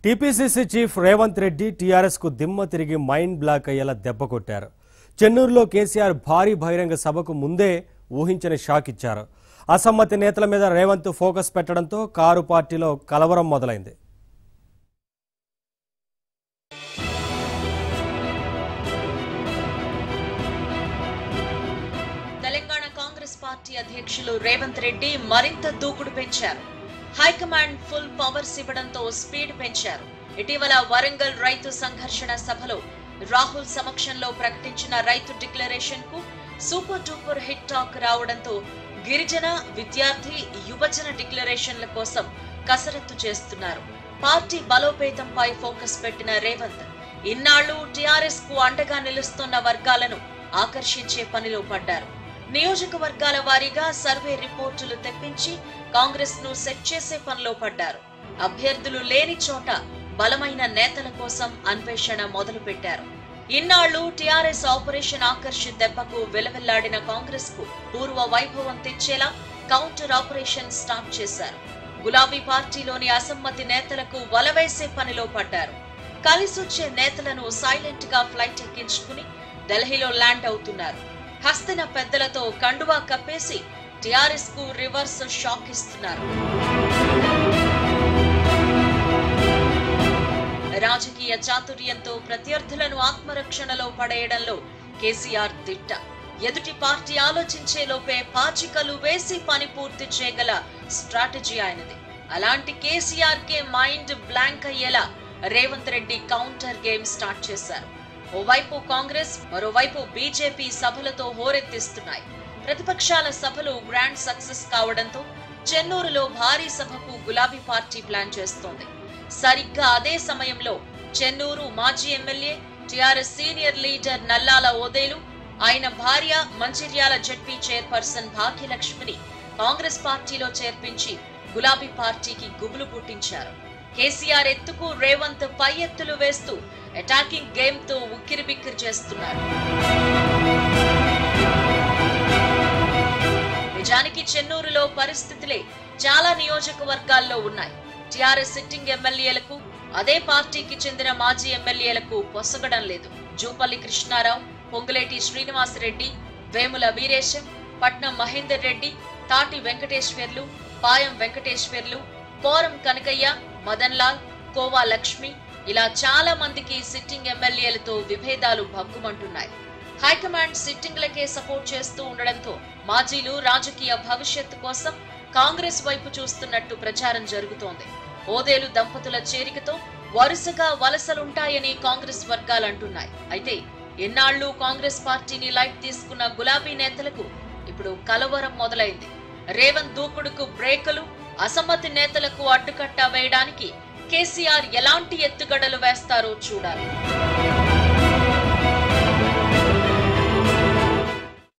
TPCC chief Revanth Reddy TRS కు దిమ్మ తిరిగి మైండ్ బ్లాక్ అయ్యేలా దెబ్బ కొట్టారు చెన్నూరులో కేసీఆర్ భారీ బహిరంగ సభకు ముందే ఊహించని షాక్ ఇచ్చారు అసమ్మతి నేతల మీద రేవంత్ ఫోకస్ పెట్టడంతో కారు పార్టీలో కలవరం మొదలైంది తెలంగాణ కాంగ్రెస్ పార్టీ అధ్యక్షులు రేవంత్ రెడ్డి మరింత దూకుడు పెంచారు హైకమాండ్ ఫుల్ పవర్స్ ఇవ్వడంతో స్పీడ్ పెంచారు ఇటీవల వరంగల్ రైతు సంఘర్షణ సభలో రాహుల్ సమక్షంలో ప్రకటించిన రైతు డిక్లరేషన్ కు సూపర్ డూపర్ హిట్ టాక్ రావడంతో గిరిజన విద్యార్థి యువజన డిక్లరేషన్ల కోసం కసరత్తు చేస్తున్నారు పార్టీ బలోపేతంపై ఫోకస్ పెట్టిన రేవంత్ ఇన్నాళ్లు టీఆర్ఎస్ కు అండగా నిలుస్తున్న వర్గాలను ఆకర్షించే పనిలో పడ్డారు నియోజకవర్గాల వారీగా సర్వే రిపోర్టులు తెప్పించి కాంగ్రెస్ ను సెట్ చేసే పనిలో పడ్డారు అభ్యర్థులు లేని చోట బలమైన నేతల కోసం అన్వేషణ మొదలు పెట్టారు ఇన్నాళ్లు టీఆర్ఎస్ ఆపరేషన్ ఆకర్ష్ దెబ్బకు వెలవెల్లాడిన కాంగ్రెస్ కు పూర్వ వైభవం తెచ్చేలా కౌంటర్ ఆపరేషన్ స్టార్ట్ చేశారు గులాబీ పార్టీలోని అసమ్మతి నేతలకు వలవేసే పనిలో పడ్డారు కలిసొచ్చే నేతలను సైలెంట్ గా ఫ్లైట్ ఎక్కించుకుని ఢిల్లీలో ల్యాండ్ అవుతున్నారు హస్తిన పెద్దలతో కండువా కప్పేసి టిఆర్ఎస్ కు రివర్స్ షాక్ ఇస్తున్నారు రాజకీయ చాతుర్యంతో ప్రత్యర్థులను ఆత్మరక్షణలో పడేయడంలో కేసీఆర్ దిట్ట ఎదుటి పార్టీ ఆలోచించే లోపే పాచికలు వేసి పని పూర్తి చేయగల స్ట్రాటజీ ఆయనది అలాంటి కేసీఆర్ కే మైండ్ బ్లాంక్ అయ్యేలా Revanth Reddy counter game start చేశారు ఓవైపు కాంగ్రెస్ మరోవైపు బీజేపీ సభలతో హోరెత్తిస్తున్నాయి ప్రతిపక్షాల సభలు గ్రాండ్ సక్సెస్ కావడంతో చెన్నూరులో భారీ సభకు గులాబీ పార్టీ ప్లాన్ చేస్తోంది సరిగ్గా అదే సమయంలో చెన్నూరు మాజీ MLA TRS senior leader Nallala Odelu ఆయన భార్య మంచిర్యాల జడ్పీ చైర్పర్సన్ భాగ్యలక్ష్మిని కాంగ్రెస్ పార్టీలో చేర్పించి గులాబీ పార్టీకి గుబులు పుట్టించారు కేసీఆర్ ఎత్తుకు రేవంత్ పై ఎత్తులు వేస్తూ అటాకింగ్ గేమ్ తో ఉక్కిరిబిక్కిరి చేస్తున్నారు నిజానికి చెన్నూరులో పరిస్థితులే చాలా నియోజకవర్గాల్లో ఉన్నాయి టిఆర్ఎస్ సిట్టింగ్ ఎమ్మెల్యేలకు అదే పార్టీకి చెందిన మాజీ ఎమ్మెల్యేలకు పొసగడం లేదు జూపల్లి కృష్ణారావు పొంగులేటి శ్రీనివాసరెడ్డి వేముల వీరేశం పట్నం మహేందర్ రెడ్డి తాటి వెంకటేశ్వర్లు పాయం వెంకటేశ్వర్లు పోరం కనకయ్య మదన్ లాల్ కోవా లక్ష్మి ఇలా చాలా మందికి సిట్టింగ్ ఎమ్మెల్యేలతో విభేదాలు భగ్గుమంటున్నాయి హైకమాండ్ సిట్టింగ్లకే సపోర్ట్ చేస్తూ ఉండడంతో మాజీలు రాజకీయ భవిష్యత్తు కోసం కాంగ్రెస్ వైపు చూస్తున్నట్టు ప్రచారం జరుగుతోంది ఓదేలు దంపతుల చేరికతో వరుసగా వలసలుంటాయని కాంగ్రెస్ వర్గాలు అంటున్నాయి అయితే ఎన్నాళ్లు కాంగ్రెస్ పార్టీని లైట్ తీసుకున్న గులాబీ నేతలకు ఇప్పుడు కలవరం మొదలైంది రేవంత్ దూకుడుకు బ్రేకులు అసమ్మతి నేతలకు అడ్డుకట్ట వేయడానికి కేసీఆర్ ఎలాంటి ఎత్తుగడలు వేస్తారో చూడాలి